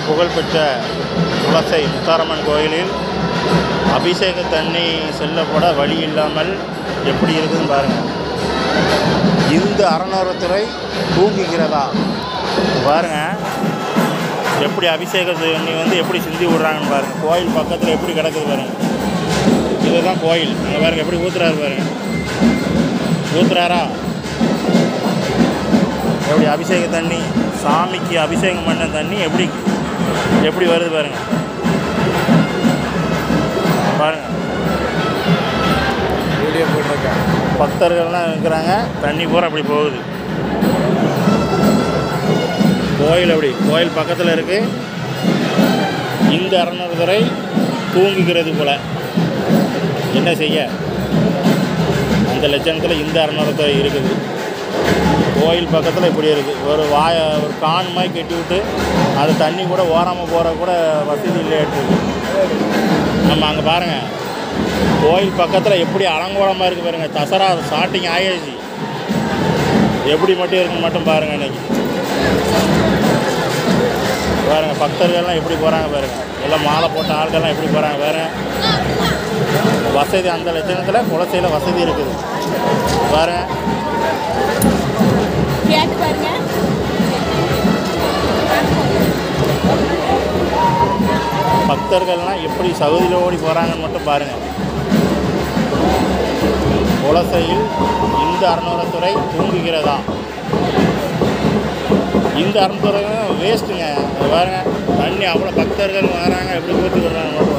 புகழ்பெற்ற குலசை முத்தாரம்மன் கோயிலில் அபிஷேக தண்ணி செல்லப்பட வழி இல்லாமல் எப்படி இருக்குதுன்னு பாருங்கள் இந்த அறநூறுத்துறை தூங்குகிறதா பாருங்கள் எப்படி அபிஷேக தண்ணி வந்து எப்படி சிந்தி விடுறாங்கன்னு பாருங்கள் கோயில் பக்கத்தில் எப்படி கிடக்குது பாருங்கள் இதுதான் கோயில் அங்கே பாருங்கள் எப்படி ஊத்துறாரு பாருங்கள் ஊத்துறாரா எப்படி அபிஷேக தண்ணி சாமிக்கு அபிஷேகம் பண்ண தண்ணி எப்படி எப்படி வருது பாருங்க பாருங்க வீடியோ போட்டிருக்கேன் பக்தர்கள்லாம் இருக்கிறாங்க தண்ணி பூரா அப்படி போகுது கோயில் அப்படி கோயில் பக்கத்தில் இருக்கு இந்த அறநூறுதுறை தூங்குகிறது போல என்ன செய்ய அந்த லட்சணத்தில் இந்த அறநூறுதுறை இருக்குது கோயில் பக்கத்தில் இப்படி இருக்குது ஒரு வாய ஒரு கான் மாதிரி கட்டி விட்டு அது தண்ணி கூட ஓராமல் போகிற கூட வசதி இல்லையாட்டு நம்ம அங்கே பாருங்கள் கோயில் பக்கத்தில் எப்படி அலங்கோலமாக இருக்குது பாருங்கள் தசரா ஸ்டார்டிங் ஆகிடுச்சு எப்படி மட்டும் இருக்குன்னு மட்டும் பாருங்கள் இன்னைக்கு பாருங்க பக்தர்கள்லாம் எப்படி போகிறாங்க பாருங்க எல்லாம் மாலை போட்ட ஆட்கள்லாம் எப்படி போகிறாங்க பாருங்க வசதி அந்த லட்சணத்தில் குலசையில் வசதி இருக்குது பாருங்க கேட்டு பாருங்க பக்தர்கள்லாம் எப்படி சகுதியில் ஓடி போகிறாங்கன்னு மட்டும் பாருங்கள் குலசையில் இந்த அறநூறுத்துறை தூங்குகிறதா இந்த அறநூறுத்துறை வேஸ்ட்டுங்க அது பாருங்க தண்ணி அவ்வளோ பக்தர்கள் வராங்க எப்படி ஊற்றி விடுறாங்க மட்டும்